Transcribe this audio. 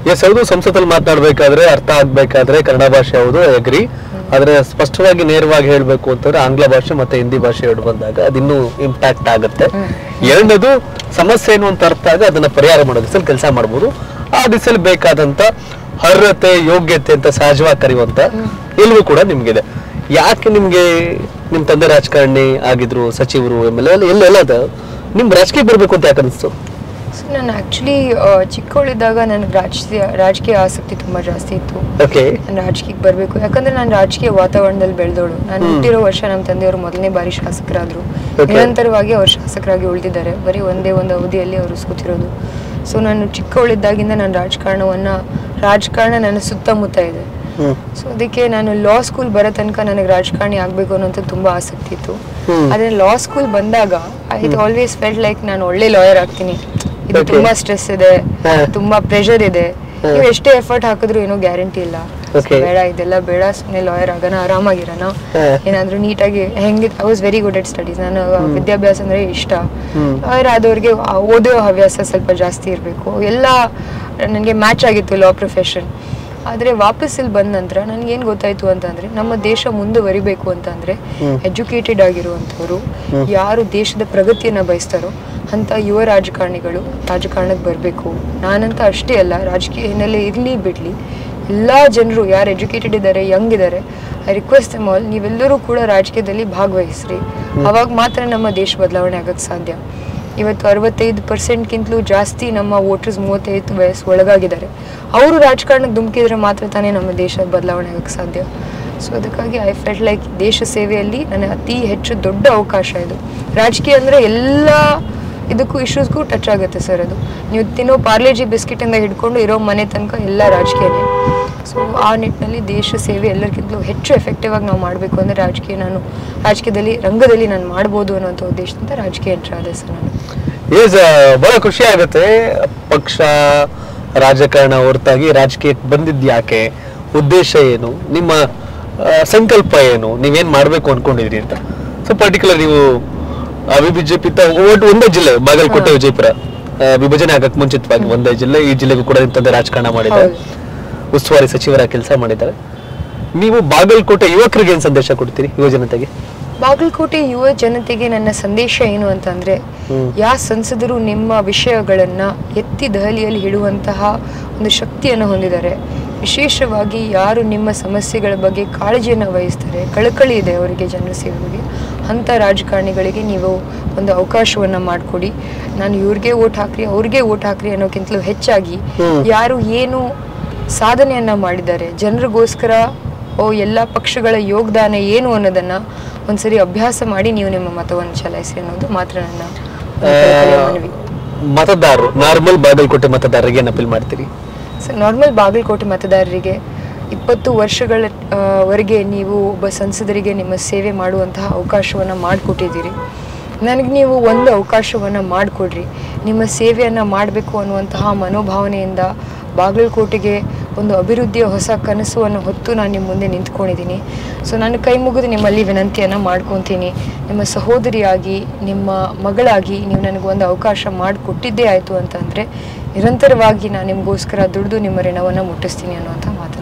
S ಹೌದು ಸಂಸತ್ತಲ್ಲಿ ಮಾತನಾಡ್ಬೇಕಾದ್ರೆ ಅರ್ಥ ಆಗ್ಬೇಕಾದ್ರೆ ಕನ್ನಡ ಭಾಷೆ ಹೌದು ಅಗ್ರಿ ಆದ್ರೆ ಸ್ಪಷ್ಟವಾಗಿ ನೇರವಾಗಿ ಹೇಳ್ಬೇಕು ಅಂತಂದ್ರೆ ಆಂಗ್ಲ ಭಾಷೆ ಮತ್ತೆ ಹಿಂದಿ ಭಾಷೆ ಎರಡು ಬಂದಾಗ ಅದಿನ್ನೂ ಇಂಪ್ಯಾಕ್ಟ್ ಆಗುತ್ತೆ ಎರಡನೇದು ಸಮಸ್ಯೆ ಏನು ಅಂತ ಅರ್ಥ ಆಗ ಅದನ್ನ ಪರಿಹಾರ ಮಾಡೋ ದಿಸಲ್ಲಿ ಕೆಲಸ ಮಾಡ್ಬೋದು ಆ ದಿಸಲ್ಲಿ ಬೇಕಾದಂತ ಅರ್ಹತೆ ಯೋಗ್ಯತೆ ಅಂತ ಸಹಜವಾಗಿ ಕರೆಯುವಂತ ನಿಲುವು ಕೂಡ ನಿಮ್ಗಿದೆ ಯಾಕೆ ನಿಮ್ಗೆ ನಿಮ್ ತಂದೆ ರಾಜಕಾರಣಿ ಆಗಿದ್ರು ಸಚಿವರು ಎಮ್ ಎಲ್ ಎ ಎಲ್ಲೆಲ್ಲ ಅದ ನಿಮ್ ರಾಜಕೀಯ ಬರ್ಬೇಕು ಅಂತ ಯಾಕೆ ಅನಿಸ್ತು ಸೊ ನಾನು ಆ್ಯಕ್ಚುಲಿ ಚಿಕ್ಕವಳಿದ್ದಾಗ ನನಗೆ ರಾಜಕೀಯ ರಾಜಕೀಯ ಆಸಕ್ತಿ ತುಂಬ ಜಾಸ್ತಿ ಇತ್ತು ಓಕೆ ನಾನು ರಾಜಕೀಯಕ್ಕೆ ಬರಬೇಕು ಯಾಕಂದ್ರೆ ನಾನು ರಾಜಕೀಯ ವಾತಾವರಣದಲ್ಲಿ ಬೆಳೆದೋಳು ನಾನು ಹುಟ್ಟಿರೋ ವರ್ಷ ನಮ್ಮ ತಂದೆಯವರು ಮೊದಲನೇ ಬಾರಿ ಶಾಸಕರಾದರು Okay. ನಿರಂತರವಾಗಿ ಅವರು ಶಾಸಕರಾಗಿ ಉಳಿದಿದ್ದಾರೆ ಬರೀ ಒಂದೇ ಒಂದು ಅವಧಿಯಲ್ಲಿ ಅವರು ಕೂತಿರೋದು ಸೊ ನಾನು ಚಿಕ್ಕವಳಿದ್ದಾಗಿಂದ ನಾನು ರಾಜಕಾರಣವನ್ನು ರಾಜಕಾರಣ ನನ್ನ ಸುತ್ತಮುತ್ತ ಇದೆ ಹ್ಮ್ ಸೊ ಅದಕ್ಕೆ ನಾನು ಲಾ ಸ್ಕೂಲ್ ಬರೋ ತನಕ ನನಗೆ ರಾಜಕಾರಣಿ ಆಗಬೇಕು ಅನ್ನೋಂಥ ತುಂಬ ಆಸಕ್ತಿ ಇತ್ತು ಹ್ಮ್. ಆದರೆ ಲಾ ಸ್ಕೂಲ್ ಬಂದಾಗ ಐ ಆಲ್ವೇಸ್ ಫೆಲ್ಟ್ ಲೈಕ್ ನಾನು ಒಳ್ಳೆ ಲಾಯರ್ ಆಗ್ತೀನಿ ಇದು Okay. ತುಂಬಾ ಸ್ಟ್ರೆಸ್ ಇದೆ ಹಾ. ತುಂಬಾ ಪ್ರೆಷರ್ ಇದೆ ಹಾ. ನೀವು ಎಷ್ಟೇ ಎಫರ್ಟ್ ಹಾಕಿದ್ರು ಏನೋ ಗ್ಯಾರಂಟಿ ಇಲ್ಲ So Okay. ಬೇಡ ಇದೆಲ್ಲ ಬೇಡ ಸುಮ್ಮನೆ ಲಾಯರ್ ಆಗೋಣ ಆರಾಮಾಗಿರೋಣ ಹಾ. ಏನಾದ್ರೂ ನೀಟಾಗಿ ಹೆಂಗೆ I was very good at studies ನಾನು ವಿದ್ಯಾಭ್ಯಾಸ ಅಂದ್ರೆ ಇಷ್ಟ ಹ್ಮ್. ಲಾಯರ್ ಆದವ್ರಿಗೆ ಆ ಓದೋ ಹವ್ಯಾಸ ಸ್ವಲ್ಪ ಜಾಸ್ತಿ ಇರಬೇಕು ಎಲ್ಲ ನನಗೆ ಮ್ಯಾಚ್ ಆಗಿತ್ತು ಲಾ ಪ್ರೊಫೆಷನ್ ಆದರೆ ವಾಪಸ್ ಇಲ್ಲಿ ಬಂದ ನಂತರ ನನಗೇನು ಗೊತ್ತಾಯ್ತು ಅಂತಂದ್ರೆ ನಮ್ಮ ದೇಶ ಮುಂದುವರಿಬೇಕು ಅಂತಂದ್ರೆ ಹ್ಮ್. ಎಜುಕೇಟೆಡ್ ಆಗಿರುವಂಥವ್ರು ಯಾರು ದೇಶದ ಪ್ರಗತಿಯನ್ನ ಬಯಸ್ತಾರೋ ಅಂತ ಯುವ ರಾಜಕಾರಣಿಗಳು ರಾಜಕಾರಣಕ್ಕೆ ಬರಬೇಕು ನಾನಂತ ಅಷ್ಟೇ ಅಲ್ಲ ರಾಜಕೀಯ ಹಿನ್ನೆಲೆ ಇರಲಿ ಬಿಡಲಿ ಎಲ್ಲ ಜನರು ಯಾರು ಎಜುಕೇಟೆಡ್ ಇದ್ದಾರೆ ಯಂಗ್ ಇದ್ದಾರೆ ಐ ರಿಕ್ವೆಸ್ಟ್ ದಮ್ ಆಲ್ ನೀವೆಲ್ಲರೂ ಕೂಡ ರಾಜಕೀಯದಲ್ಲಿ ಭಾಗವಹಿಸ್ರಿ ಅವಾಗ ಮಾತ್ರ ನಮ್ಮ ದೇಶ ಬದಲಾವಣೆ ಆಗಕ್ಕೆ ಸಾಧ್ಯ ಇವತ್ತು ಅರವತ್ತೈದು ಪರ್ಸೆಂಟ್ಗಿಂತಲೂ ಜಾಸ್ತಿ ನಮ್ಮ ವೋಟರ್ಸ್ ಮೂವತ್ತೈದು ವಯಸ್ಸು ಒಳಗಾಗಿದ್ದಾರೆ ಅವರು ರಾಜಕಾರಣಕ್ಕೆ ಧುಮುಕಿದ್ರೆ ಮಾತ್ರ ತಾನೇ ನಮ್ಮ ದೇಶ ಬದಲಾವಣೆ ಆಗಕ್ಕೆ ಸಾಧ್ಯ ಸೊ ಅದಕ್ಕಾಗಿ ಐ ಫೆಲ್ಟ್ ಲೈಕ್ ದೇಶ ಸೇವೆಯಲ್ಲಿ ನನ್ನ ಅತಿ ಹೆಚ್ಚು ದೊಡ್ಡ ಅವಕಾಶ ಇದು ರಾಜಕೀಯ ಅಂದರೆ ಎಲ್ಲ ಇದಕ್ಕೂ ಇಶ್ಯೂಸ್ಗೂ ಟಚ್ ಆಗುತ್ತೆ ಸರ್ ಅದು ನೀವು ತಿನ್ನೋ ಪಾರ್ಲೇಜಿ ಬಿಸ್ಕಿಟಿಂದ ಹಿಡ್ಕೊಂಡು ಇರೋ ಮನೆ ತನಕ ಎಲ್ಲ ರಾಜಕೀಯನೇ ಸೊ ಆ ನಿಟ್ಟಿನಲ್ಲಿ ದೇಶ ಸೇವೆ ಎಲ್ಲರಿಗಿಂತಲೂ ಹೆಚ್ಚು ಎಫೆಕ್ಟಿವ್ ಆಗಿ ನಾವು ಮಾಡಬೇಕು ಅಂದರೆ ರಾಜಕೀಯ ನಾನು ರಾಜಕೀಯದಲ್ಲಿ ರಂಗದಲ್ಲಿ ನಾನು ಮಾಡ್ಬೋದು ಅನ್ನೋಂಥ ಉದ್ದೇಶದಿಂದ ರಾಜಕೀಯ ಎಂಟ್ರ್ ಆದೆ ಸರ್ ನಾನು ಎಸ್ ಬಹಳ ಖುಷಿ ಆಗುತ್ತೆ ಪಕ್ಷ ರಾಜಕಾರಣ ಹೊರತಾಗಿ ರಾಜಕೀಯಕ್ಕೆ ಬಂದಿದ್ ಯಾಕೆ ಉದ್ದೇಶ ಏನು ನಿಮ್ಮ ಆ, ಸಂಕಲ್ಪ ಏನು ನೀವೇನ್ ಮಾಡ್ಬೇಕು ಅನ್ಕೊಂಡಿದ್ರಿ ಅಂತ ಸೊ ಪರ್ಟಿಕ್ಯುಲರ್ ನೀವು ಅವಿ ಬಿಜೆಪಿ ಒಂದೇ ಜಿಲ್ಲೆ ಬಾಗಲಕೋಟೆ ವಿಜಯಪುರ ಆ, ವಿಭಜನೆ ಆಗಕ್ ಮುಂಚಿತವಾಗಿ ಒಂದೇ ಜಿಲ್ಲೆ ಈ ಜಿಲ್ಲೆಗೂ ಕೂಡ ನಿಮ್ ತಂದೆ ರಾಜಕಾರಣ ಮಾಡಿದ್ದಾರೆ ಉಸ್ತುವಾರಿ ಸಚಿವರ ಕೆಲಸ ಮಾಡಿದ್ದಾರೆ ನೀವು ಬಾಗಲಕೋಟೆ ಯುವಕರಿಗೆ ಏನ್ ಸಂದೇಶ ಕೊಡ್ತೀರಿ ಯುವ ಜನತೆಗೆ ಬಾಗಲಕೋಟೆ ಯುವ ಜನತೆಗೆ ನನ್ನ ಸಂದೇಶ ಏನು ಅಂತಂದ್ರೆ ಹ್ಮ್. ಯಾ ಸಂಸದರು ನಿಮ್ಮ ವಿಷಯಗಳನ್ನ ಎತ್ತಿ ದಹಲಿಯಲ್ಲಿ ಇಡುವಂತಹ ಒಂದು ಶಕ್ತಿಯನ್ನು ಹೊಂದಿದ್ದಾರೆ ವಿಶೇಷವಾಗಿ ಯಾರು ನಿಮ್ಮ ಸಮಸ್ಯೆಗಳ ಬಗ್ಗೆ ಕಾಳಜಿಯನ್ನು ವಹಿಸ್ತಾರೆ ಕಳಕಳಿ ಇದೆ ಅವರಿಗೆ ಜನರ ಸೇವೆ ಬಗ್ಗೆ ಅಂಥ ರಾಜಕಾರಣಿಗಳಿಗೆ ನೀವು ಒಂದು ಅವಕಾಶವನ್ನು ಮಾಡಿಕೊಡಿ ನಾನು ಇವ್ರಿಗೆ ಓಟ್ ಹಾಕ್ರಿ ಅವ್ರಿಗೆ ಓಟ್ ಹಾಕ್ರಿ ಅನ್ನೋಕ್ಕಿಂತಲೂ ಹೆಚ್ಚಾಗಿ ಹ್ಮ್. ಯಾರು ಏನು ಸಾಧನೆಯನ್ನ ಮಾಡಿದ್ದಾರೆ ಜನರಿಗೋಸ್ಕರ ಓ ಎಲ್ಲ ಪಕ್ಷಗಳ ಯೋಗದಾನ ಏನು ಅನ್ನೋದನ್ನ ಒಂದ್ಸರಿ ಅಭ್ಯಾಸ ಮಾಡಿ ನೀವು ನಿಮ್ಮ ಮತವನ್ನು ಚಲಾಯಿಸಿ ಅನ್ನೋದು ಮಾತ್ರ ನನ್ನ ಒಂದು ಕಳಕಳಿಯ ಮನವಿ ಮತದಾರರು ನಾರ್ಮಲ್ ಬಾಗಲಕೋಟೆ ಮತದಾರರಿಗೆ ಏನ್ ಅಪೀಲ್ ಮಾಡ್ತೀರಿ ಸರ್ ನಾರ್ಮಲ್ ಬಾಗಲಕೋಟೆ ಮತದಾರರಿಗೆ ಇಪ್ಪತ್ತು ವರ್ಷಗಳ ಆ, ವರೆಗೆ ನೀವು ಒಬ್ಬ ಸಂಸದರಿಗೆ ನಿಮ್ಮ ಸೇವೆ ಮಾಡುವಂತಹ ಅವಕಾಶವನ್ನು ಮಾಡಿಕೊಟ್ಟಿದ್ದೀರಿ ನನಗೆ ನೀವು ಒಂದು ಅವಕಾಶವನ್ನು ಮಾಡಿಕೊಡ್ರಿ ನಿಮ್ಮ ಸೇವೆಯನ್ನು ಮಾಡಬೇಕು ಅನ್ನುವಂತಹ ಮನೋಭಾವನೆಯಿಂದ ಬಾಗಲಕೋಟೆಗೆ ಒಂದು ಅಭಿವೃದ್ಧಿಯ ಹೊಸ ಕನಸನ್ನು ಹೊತ್ತು ನಾನು ನಿಮ್ಮ ಮುಂದೆ ನಿಂತ್ಕೊಂಡಿದ್ದೀನಿ ಸೊ ನಾನು ಕೈ ಮುಗಿದು ನಿಮ್ಮಲ್ಲಿ ವಿನಂತಿಯನ್ನು ಮಾಡ್ಕೊತೀನಿ ನಿಮ್ಮ ಸಹೋದರಿಯಾಗಿ ನಿಮ್ಮ ಮಗಳಾಗಿ ನೀವು ನನಗೆ ಒಂದು ಅವಕಾಶ ಮಾಡಿಕೊಟ್ಟಿದ್ದೇ ಆಯಿತು ಅಂತಂದರೆ ನಿರಂತರವಾಗಿ ನಾನು ನಿಮಗೋಸ್ಕರ ದುಡಿದು ನಿಮ್ಮ ಋಣವನ್ನು ಮುಟ್ಟಿಸ್ತೀನಿ ಅನ್ನುವಂಥ ಮಾತು